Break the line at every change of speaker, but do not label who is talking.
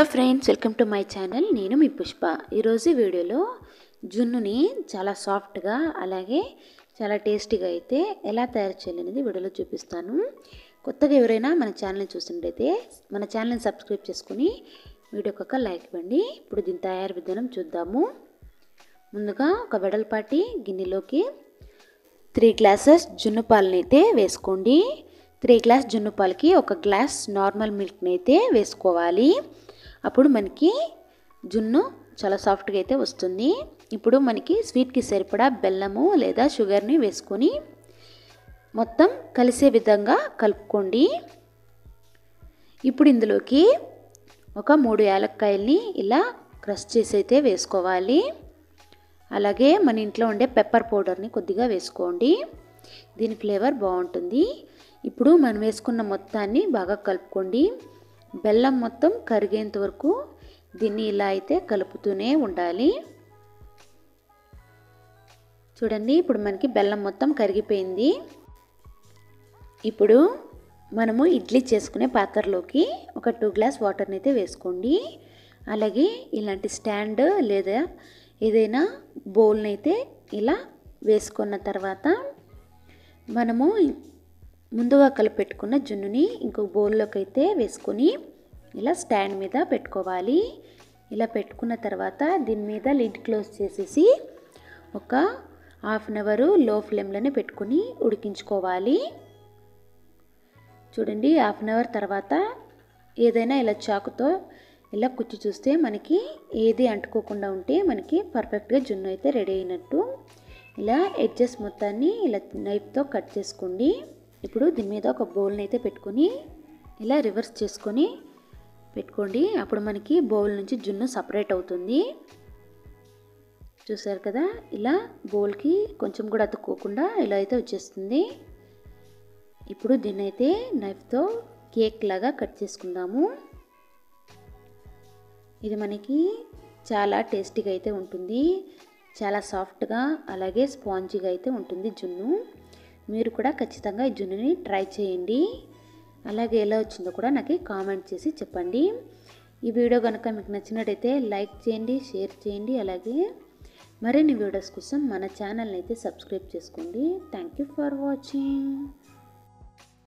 friends welcome to my channel నేను మీ పుష్ప ఈరోజు వీడియోలో జున్నుని చాలా సాఫ్ట్గా అలాగే చాలా టేస్టీగా అయితే ఎలా తయారు చేయాలనేది వీడియోలో చూపిస్తాను కొత్తగా ఎవరైనా మన ఛానల్ని చూస్తుంటైతే మన ఛానల్ని సబ్స్క్రైబ్ చేసుకుని వీడియోకి ఒక లైక్ ఇవ్వండి ఇప్పుడు దీని తయారు విధానం చూద్దాము ముందుగా ఒక వెడల్పాటి గిన్నెలోకి త్రీ గ్లాసెస్ జున్ను పాలని అయితే వేసుకోండి త్రీ గ్లాస్ జున్ను పాలకి ఒక గ్లాస్ నార్మల్ మిల్క్ని అయితే వేసుకోవాలి అప్పుడు మనకి జున్ను చాలా సాఫ్ట్గా అయితే వస్తుంది ఇప్పుడు మనకి స్వీట్కి సరిపడా బెల్లము లేదా షుగర్ని వేసుకొని మొత్తం కలిసే విధంగా కలుపుకోండి ఇప్పుడు ఇందులోకి ఒక మూడు యాలక్కాయల్ని ఇలా క్రష్ చేసి అయితే వేసుకోవాలి అలాగే మన ఇంట్లో ఉండే పెప్పర్ పౌడర్ని కొద్దిగా వేసుకోండి దీని ఫ్లేవర్ బాగుంటుంది ఇప్పుడు మనం వేసుకున్న మొత్తాన్ని బాగా కలుపుకోండి బెల్లం మొత్తం కరిగేంత వరకు దీన్ని ఇలా అయితే కలుపుతూనే ఉండాలి చూడండి ఇప్పుడు మనకి బెల్లం మొత్తం కరిగిపోయింది ఇప్పుడు మనము ఇడ్లీ చేసుకునే పాత్రలోకి ఒక టూ గ్లాస్ వాటర్ని అయితే వేసుకోండి అలాగే ఇలాంటి స్టాండ్ లేదా ఏదైనా బౌల్ని అయితే ఇలా వేసుకున్న తర్వాత మనము ముందుగా కలిపెట్టుకున్న జున్నుని ఇంకొక బౌల్లోకి అయితే వేసుకొని ఇలా స్టాండ్ మీద పెట్టుకోవాలి ఇలా పెట్టుకున్న తర్వాత దీని మీద లిడ్ క్లోజ్ చేసేసి ఒక హాఫ్ అన్ అవర్ లో ఫ్లేమ్లోనే పెట్టుకొని ఉడికించుకోవాలి చూడండి హాఫ్ అన్ అవర్ తర్వాత ఏదైనా ఇలా చాకుతో ఇలా కుచ్చి చూస్తే మనకి ఏది అంటుకోకుండా ఉంటే మనకి పర్ఫెక్ట్గా జున్ను అయితే రెడీ అయినట్టు ఇలా ఎడ్జెస్ మొత్తాన్ని ఇలా నైఫ్తో కట్ చేసుకోండి ఇప్పుడు దీని మీద ఒక బౌల్ని అయితే పెట్టుకొని ఇలా రివర్స్ చేసుకొని పెట్టుకోండి అప్పుడు మనకి బౌల్ నుంచి జున్ను సపరేట్ అవుతుంది చూసారు కదా ఇలా బౌల్కి కొంచెం కూడా అతుక్కోకుండా ఇలా అయితే వచ్చేస్తుంది ఇప్పుడు దీన్ని అయితే నైఫ్తో కేక్ లాగా కట్ చేసుకుందాము ఇది మనకి చాలా టేస్టీగా అయితే ఉంటుంది చాలా సాఫ్ట్గా అలాగే స్పాంజీగా అయితే ఉంటుంది జున్ను మీరు కూడా ఖచ్చితంగా ఈ జున్నుని ట్రై చేయండి అలాగే ఎలా వచ్చిందో కూడా నాకు కామెంట్ చేసి చెప్పండి ఈ వీడియో కనుక మీకు నచ్చినట్టయితే లైక్ చేయండి షేర్ చేయండి అలాగే మరిన్ని వీడియోస్ కోసం మన ఛానల్ని అయితే సబ్స్క్రైబ్ చేసుకోండి థ్యాంక్ యూ ఫర్ వాచింగ్